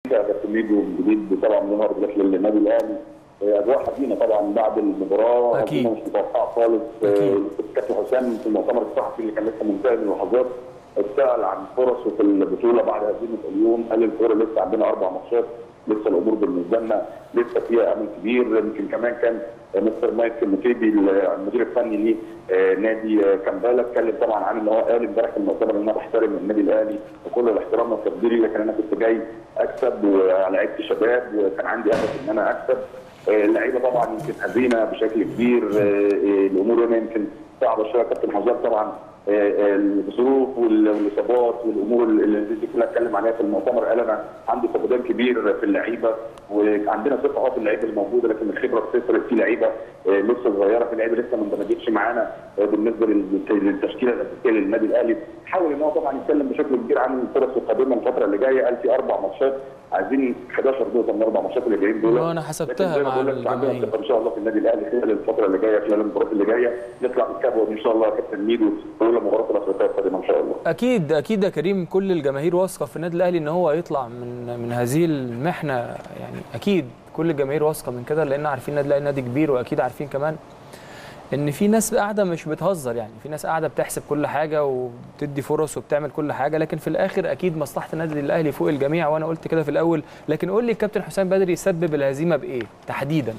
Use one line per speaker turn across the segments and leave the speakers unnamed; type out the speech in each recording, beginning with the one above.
كابتن ميدو جديد طبعا ظهر داخل النادي الاهلي اجواء حزينه طبعا بعد المباراه
أكيد.
هزيمة مش متوقعه خالص
أكيد.
كابتن حسام في المؤتمر الصحفي اللي كان لسه منتهي من لحظات اتسال عن فرصه في البطوله بعد هزيمه اليوم قال الكوره لسه عندنا اربع ماتشات لسه الامور بالنسبه لنا لسه فيها امل كبير يمكن كمان كان مستر مايك المتيبي المدير الفني ليه آه، نادي آه، كامبالا اتكلم طبعا عن ان هو قال امبارح في المؤتمر ان انا بحترم النادي الاهلي وكل الاحترام والتقدير لكن انا كنت جاي اكسب ولعبت شباب وكان عندي هدف ان انا اكسب آه، اللعيبه طبعا يمكن حزينه بشكل كبير آه، آه، الامور هنا يمكن صعبه شويه كابتن حجاب طبعا آه، آه، الظروف وال- والاصابات والامور اللي دي كلها اتكلم عليها في المؤتمر قال انا عندي فقدان كبير في اللعيبه وعندنا ثقه اه في اللعيبه الموجوده لكن الخبره بتفرق في لعيبه آه، لسه صغيره في لعيبه لسه ما اندمجتش معانا آه، بالنسبه لل- للتشكيله الاساسيه للنادي الاهلي حاول ان هو طبعا يتكلم بشكل كبير عن الفرص القادمه الفتره اللي جايه قال في اربع ماتشات عايزين 11 نقطه من الاربع ماتشات اللي جايين دول
والله أنا حسبتها
لكن زي ما
مع
بقول لك عندنا
الجماهير.
ثقة ان شاء الله في النادي الاهلي خلال الفتره اللي جايه خلال المباريات اللي جايه نطلع بالكبوه ان شاء الله يا كابتن ميدو اولى مباراه الافريقيه القادمه ان شاء الله
اكيد اكيد يا كريم كل الجماهير واثقه في النادي الاهلي ان هو يطلع من من هذه المحنه يعني اكيد كل الجماهير واثقه من كده لان عارفين النادي الاهلي نادي كبير واكيد عارفين كمان ان في ناس قاعده مش بتهزر يعني في ناس قاعده بتحسب كل حاجه وبتدي فرص وبتعمل كل حاجه لكن في الاخر اكيد مصلحه النادي الاهلي فوق الجميع وانا قلت كده في الاول لكن قول لي الكابتن حسام بدري سبب الهزيمه بايه تحديدا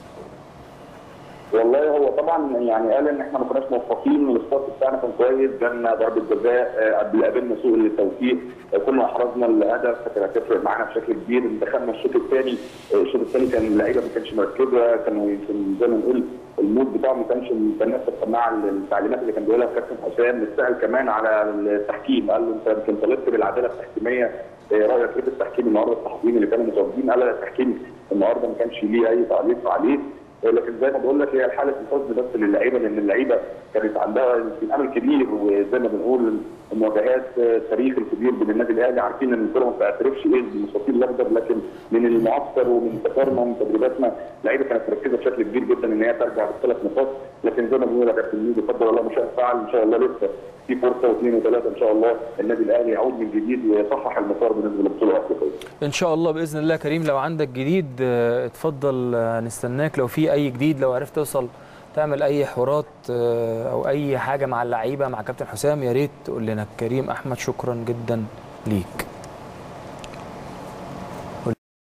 والله هو طبعا يعني قال ان احنا ما كناش موفقين الستارت بتاعنا كان كويس جالنا ضربه جزاء آه، قبل قابلنا سوء التوفيق آه، كنا احرزنا الهدف فكانت هتفرق معانا بشكل كبير دخلنا الشوط الثاني آه، الشوط الثاني كان اللعيبه ما كانتش مركزه كانوا يمكن زي ما نقول المود بتاعهم ما كانش متناسب مع التعليمات اللي كان بيقولها الكابتن حسام اتسال كمان على التحكيم قال له انت يمكن طالبت بالعداله التحكيميه آه، رايك ايه في التحكيم النهارده الصحفيين اللي كانوا متواجدين قال لا التحكيم النهارده ما كانش ليه اي تعليق عليه لكن زي ما بقول لك هي حاله الحزن بس للعيبه لان اللعيبه كانت عندها يمكن امل كبير وزي ما بنقول المواجهات آه، التاريخ الكبير بين النادي الاهلي عارفين ان الكره ما بتعترفش ايه بالمستطيل الاخضر لكن من المعسكر ومن سفرنا ومن تدريباتنا اللعيبه كانت مركزه بشكل كبير جدا ان هي ترجع بالثلاث نقاط لكن زي ما بنقول يا كابتن ميدو قدر الله ما شاء فعل ان شاء الله لسه في فرصه واثنين وثلاثه ان شاء الله النادي الاهلي يعود من جديد ويصحح المسار بالنسبه للبطوله الافريقيه.
ان شاء الله باذن الله كريم لو عندك جديد آه، اتفضل آه، نستناك لو في اي جديد لو عرفت توصل تعمل اي حوارات آه، او اي حاجه مع اللعيبه مع كابتن حسام يا ريت تقول لنا كريم احمد شكرا جدا ليك